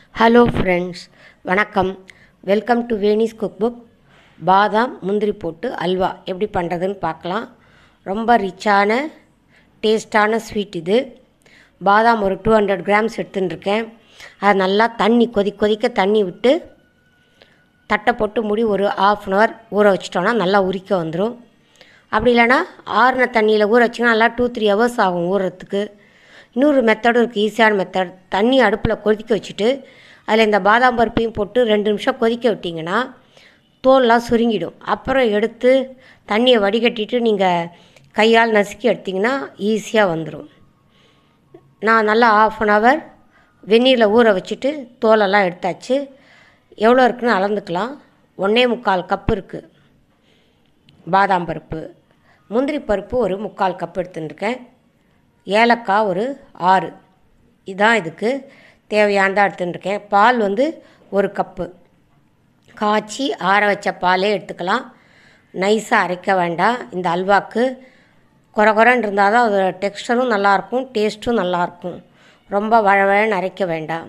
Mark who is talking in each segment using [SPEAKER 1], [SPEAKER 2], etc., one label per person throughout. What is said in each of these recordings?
[SPEAKER 1] hello friends வணக்கம் welcome to Veni's cook book பாதாம் முந்திரி போட்டு அல்வா எப்படி பண்ணுறதுன்னு பார்க்கலாம் ரொம்ப ரிச்சான டேஸ்டான ஸ்வீட் இது பாதாம் ஒரு டூ ஹண்ட்ரட் கிராம்ஸ் எடுத்துன்னு இருக்கேன் அது நல்லா தண்ணி கொதி கொதிக்க தண்ணி விட்டு தட்டை போட்டு மூடி ஒரு ஆஃப் அன் ஹவர் ஊற வச்சிட்டோன்னா நல்லா உரிக்க வந்துடும் அப்படி இல்லைன்னா ஆறுன தண்ணியில் ஊற வச்சிங்கன்னா நல்லா டூ த்ரீ ஹவர்ஸ் ஆகும் ஊறுறதுக்கு இன்னொரு மெத்தடும் இருக்குது ஈஸியான மெத்தட் தண்ணி அடுப்பில் கொதிக்க வச்சுட்டு அதில் இந்த பாதாம் பருப்பையும் போட்டு ரெண்டு நிமிஷம் கொதிக்க விட்டிங்கன்னா தோல்லாம் சுருங்கிடும் அப்புறம் எடுத்து தண்ணியை வடிகட்டிட்டு நீங்கள் கையால் நசுக்கி எடுத்திங்கன்னா ஈஸியாக வந்துடும் நான் நல்லா ஆஃப் அன் ஹவர் வெந்நீரில் ஊற வச்சுட்டு தோலெல்லாம் எடுத்தாச்சு எவ்வளோ இருக்குன்னு அளந்துக்கலாம் ஒன்றே முக்கால் கப்பு இருக்குது பாதாம் பருப்பு முந்திரி பருப்பு ஒரு முக்கால் கப் எடுத்துட்டுருக்கேன் ஏலக்காய் ஒரு ஆறு இதான் இதுக்கு தேவையானதாக எடுத்துட்டுருக்கேன் பால் வந்து ஒரு கப்பு காய்ச்சி ஆற வச்ச பாலே எடுத்துக்கலாம் நைஸாக அரைக்க வேண்டாம் இந்த அல்வாக்கு குறை குறைன்னு இருந்தால் தான் அதோட டெக்ஸ்டரும் நல்லாயிருக்கும் டேஸ்ட்டும் நல்லாயிருக்கும் ரொம்ப வழவழன்னு அரைக்க வேண்டாம்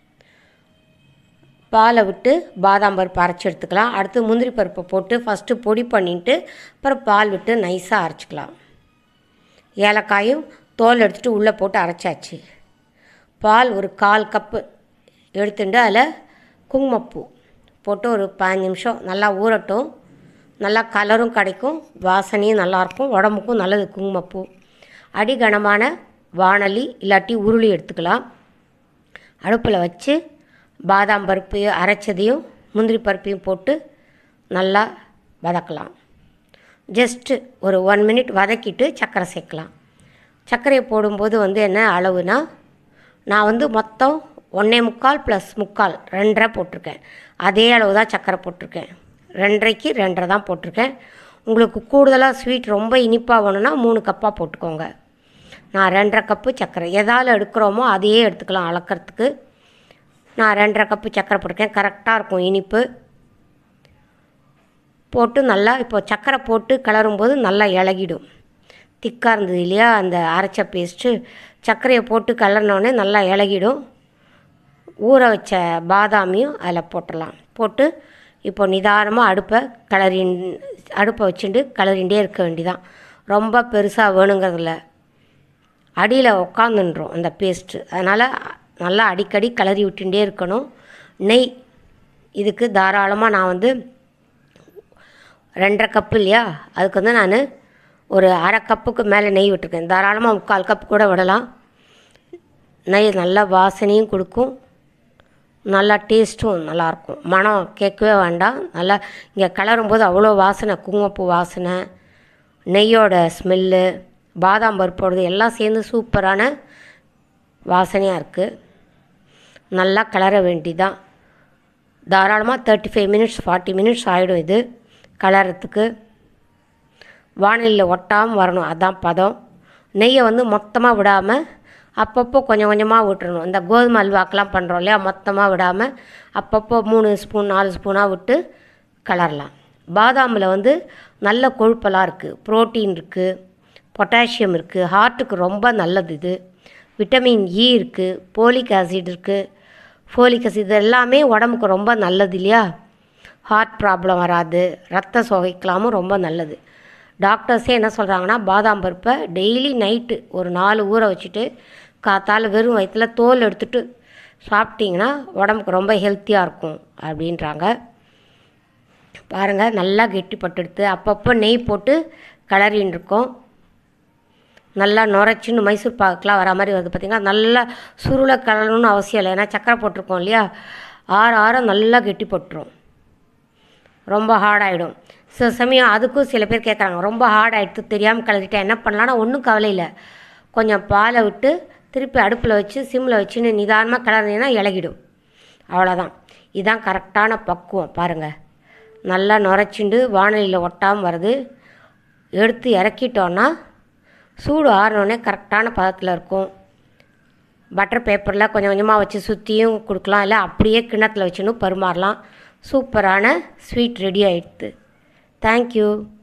[SPEAKER 1] பாலை விட்டு பாதாம் பருப்பு அரைச்சி எடுத்துக்கலாம் அடுத்து முந்திரி பருப்பை போட்டு ஃபஸ்ட்டு பொடி பண்ணிட்டு அப்புறம் பால் விட்டு நைஸாக அரைச்சிக்கலாம் ஏலக்காயும் தோல் எடுத்துகிட்டு உள்ளே போட்டு அரைச்சாச்சு பால் ஒரு கால் கப்பு எடுத்துட்டு அதில் குங்குமப்பூ போட்டு ஒரு பதினஞ்சு நிமிஷம் நல்லா ஊறட்டும் நல்லா கலரும் கிடைக்கும் வாசனையும் நல்லாயிருக்கும் உடம்புக்கும் நல்லது குங்குமப்பூ அடிகனமான வானலி இல்லாட்டி உருளி எடுத்துக்கலாம் அடுப்பில் வச்சு பாதாம் பருப்பு அரைச்சதையும் முந்திரி பருப்பையும் போட்டு நல்லா வதக்கலாம் ஜஸ்ட்டு ஒரு ஒன் மினிட் வதக்கிட்டு சர்க்கரை சேர்க்கலாம் சர்க்கரையை போடும்போது வந்து என்ன அளவுனா நான் வந்து மொத்தம் ஒன்றே முக்கால் ப்ளஸ் முக்கால் ரெண்டரை போட்டிருக்கேன் அதே அளவு தான் சர்க்கரை போட்டிருக்கேன் ரெண்டரைக்கு ரெண்டரை தான் போட்டிருக்கேன் உங்களுக்கு கூடுதலாக ஸ்வீட் ரொம்ப இனிப்பாக வேணும்னா மூணு கப்பாக போட்டுக்கோங்க நான் ரெண்டரை கப்பு சர்க்கரை எதால் எடுக்கிறோமோ அதையே எடுத்துக்கலாம் அளக்கிறதுக்கு நான் ரெண்டரை கப்பு சர்க்கரை போட்டிருக்கேன் கரெக்டாக இருக்கும் இனிப்பு போட்டு நல்லா இப்போ சர்க்கரை போட்டு கிளறும்போது நல்லா இலகிடும் திக்காக இருந்தது இல்லையா அந்த அரைச்ச பேஸ்ட்டு சர்க்கரையை போட்டு கிளறினோடனே நல்லா இலகிடும் ஊற வச்ச பாதாமியும் அதில் போட்டுடலாம் போட்டு இப்போ நிதானமாக அடுப்பை கிளறி அடுப்பை வச்சுட்டு கிளறிண்டே இருக்க வேண்டிதான் ரொம்ப பெருசாக வேணுங்கிறதில்ல அடியில் உக்காந்துன்றோம் அந்த பேஸ்ட்டு அதனால் நல்லா அடிக்கடி கிளறி விட்டுட்டே இருக்கணும் நெய் இதுக்கு தாராளமாக நான் வந்து ரெண்டரை கப்பு இல்லையா அதுக்கு வந்து நான் ஒரு அரை கப்புக்கு மேலே நெய் விட்டுருக்கேன் தாராளமாக முக்கால் கப்பு கூட விடலாம் நெய் நல்லா வாசனையும் கொடுக்கும் நல்லா டேஸ்ட்டும் நல்லாயிருக்கும் மனம் கேட்கவே வேண்டாம் நல்லா இங்கே கிளறும்போது அவ்வளோ வாசனை குங்குமப்பூ வாசனை நெய்யோட ஸ்மெல்லு பாதாம் பருப்போடது எல்லாம் சேர்ந்து சூப்பரான வாசனையாக இருக்குது நல்லா கிளற வேண்டிதான் தாராளமாக thirty five minutes forty minutes ஆகிடும் இது கலரத்துக்கு வானிலையில் ஒட்டாமல் வரணும் அதான் பதம் நெய்யை வந்து மொத்தமாக விடாமல் அப்பப்போ கொஞ்சம் கொஞ்சமாக விட்டுறணும் இந்த கோதுமை அல்வாக்கெலாம் பண்ணுறோம் இல்லையா மொத்தமாக விடாமல் அப்பப்போ மூணு ஸ்பூன் நாலு ஸ்பூனாக விட்டு கலரலாம் பாதாமில் வந்து நல்ல கொழுப்பெல்லாம் இருக்குது ப்ரோட்டீன் இருக்குது பொட்டாசியம் இருக்குது ஹார்ட்டுக்கு ரொம்ப நல்லது இது விட்டமின் இ இருக்குது போலிக் ஆசிட் இருக்குது ஃபோலிக் ஆசிட் இது எல்லாமே உடம்புக்கு ரொம்ப நல்லது இல்லையா ஹார்ட் ப்ராப்ளம் வராது ரத்த சோகைக்கலாமும் ரொம்ப நல்லது டாக்டர்ஸே என்ன சொல்கிறாங்கன்னா பாதாம் பருப்பை டெய்லி நைட்டு ஒரு நாலு ஊற வச்சுட்டு காத்தால் வெறும் வயிற்றில் தோல் எடுத்துகிட்டு சாப்பிட்டிங்கன்னா உடம்புக்கு ரொம்ப ஹெல்த்தியாக இருக்கும் அப்படின்றாங்க பாருங்கள் நல்லா கெட்டிப்பட்டுடுத்து அப்பப்போ நெய் போட்டு கிளறின்னு இருக்கோம் நல்லா நுரைச்சின்னு மைசூர் பாக்குலாம் வர மாதிரி வருது பார்த்திங்கன்னா நல்லா சுருளை கலரணும்னு அவசியம் இல்லை ஏன்னா சக்கரை போட்டிருக்கோம் இல்லையா ஆற ஆற நல்லா கெட்டி போட்டுரும் ரொம்ப ஹார்டாகிடும் சில சமயம் அதுக்கும் சில பேர் கேட்குறாங்க ரொம்ப ஹார்ட் ஆகிடுத்து தெரியாமல் கலரிட்டேன் என்ன பண்ணலான்னா ஒன்றும் கவலை இல்லை கொஞ்சம் பாலை விட்டு திருப்பி அடுப்பில் வச்சு சிம்மில் வச்சுன்னு நிதானமாக கிளறினீங்கன்னா இலகிடும் அவ்வளோதான் இதுதான் கரெக்டான பக்குவம் பாருங்கள் நல்லா நுரைச்சிண்டு வானொலியில் ஒட்டாமல் வருது எடுத்து இறக்கிட்டோன்னா சூடு ஆறினோடனே கரெக்டான பதத்தில் இருக்கும் பட்டர் பேப்பரில் கொஞ்சம் கொஞ்சமாக வச்சு சுற்றியும் கொடுக்கலாம் இல்லை அப்படியே கிண்ணத்தில் வச்சுன்னு பரிமாறலாம் சூப்பரான ஸ்வீட் ரெடி ஆகிடுது தேங்க்யூ